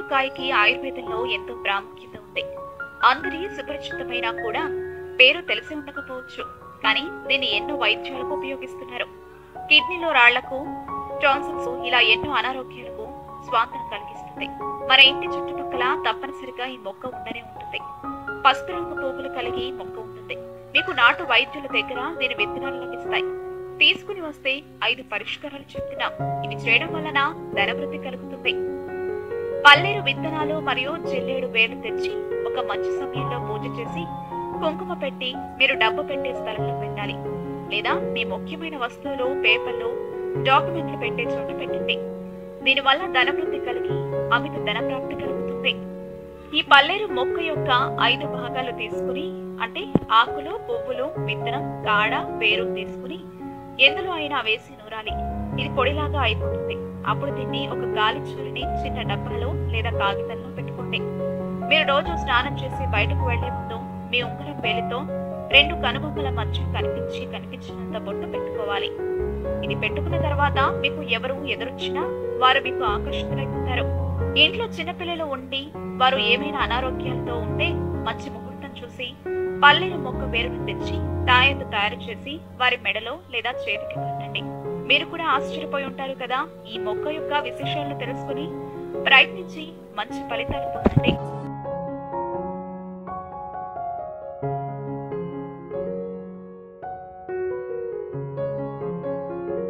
కాయకి ఆయుర్వేదంలో ఎంతో ప్రాముఖ్యత ఉంది అందరి సుపరిచితమైనా కూడా పేరు తెలిసి ఉండకపోవచ్చు కానీ దీన్ని ఎన్నో వైద్యాలకు ఉపయోగిస్తున్నారు కిడ్నీలో రాళ్లకు టాన్సిల్స్ ఇలా ఎన్నో అనారోగ్యాలకు స్వాంతన కలిగిస్తుంది మన ఇంటి చుట్టుపక్కల తప్పనిసరిగా ఈ మొక్క ఉండనే ఉంటుంది పసుపు రంగు పువ్వులు కలిగి మొక్క ఉంటుంది మీకు నాటు వైద్యుల దగ్గర దీని విత్తనాలు లభిస్తాయి తీసుకుని వస్తే ఐదు పరిష్కారాలు చెప్తున్నాం ఇవి చేయడం వలన ధనవృద్ధి కలుగుతుంది పల్లేరు విత్తనాలు మరియు జిల్లేడు వేలు తెచ్చి ఒక మంచి సమయంలో పూజ చేసి కుంకుమ పెట్టి మీరు డబ్బు పెట్టే స్థలంలో పెట్టాలి లేదా మీ ముఖ్యమైన వస్తువులు పేపర్లు డాక్యుమెంట్లు పెట్టే చోట పెట్టండి దీనివల్ల ధనవృద్ధి కలిగి అమిత ధనప్రాప్తి కలుగుతుంది ఈ పల్లేరు మొక్క యొక్క ఐదు భాగాలు తీసుకుని అంటే ఆకులు పువ్వులు విత్తనం కాడ వేరు తీసుకుని ఎందులో అయినా వేసి నూరాలి ఇది పొడిలాగా అయిపోతుంది అప్పుడు దీన్ని ఒక గాలి చూరిని చిన్న డబ్బాలో లేదా కాగితంలో పెట్టుకోండి మీరు రోజు స్నానం చేసి బయటకు వెళ్లే ముందు మీ ఉంగరం వేలితో రెండు కనుబొమ్మల మధ్య కనిపించి కనిపించినంత బొట్టు పెట్టుకోవాలి ఇది పెట్టుకున్న తర్వాత మీకు ఎవరు ఎదురొచ్చినా వారు మీకు ఆకర్షితులవుతారు ఇంట్లో చిన్నపిల్లలు ఉండి వారు ఏమైనా అనారోగ్యాలతో ఉంటే మంచి ముహూర్తం చూసి పల్లెలు మొక్క వేరును తెచ్చి తాయెత్తు తయారు చేసి వారి మెడలో లేదా చేతికి కట్టండి మీరు కూడా ఆశ్చర్యపోయి ఉంటారు కదా ఈ మొక్క యొక్క విశేషాలను తెలుసుకుని ప్రయత్నించి మంచి ఫలితాలు పొందండి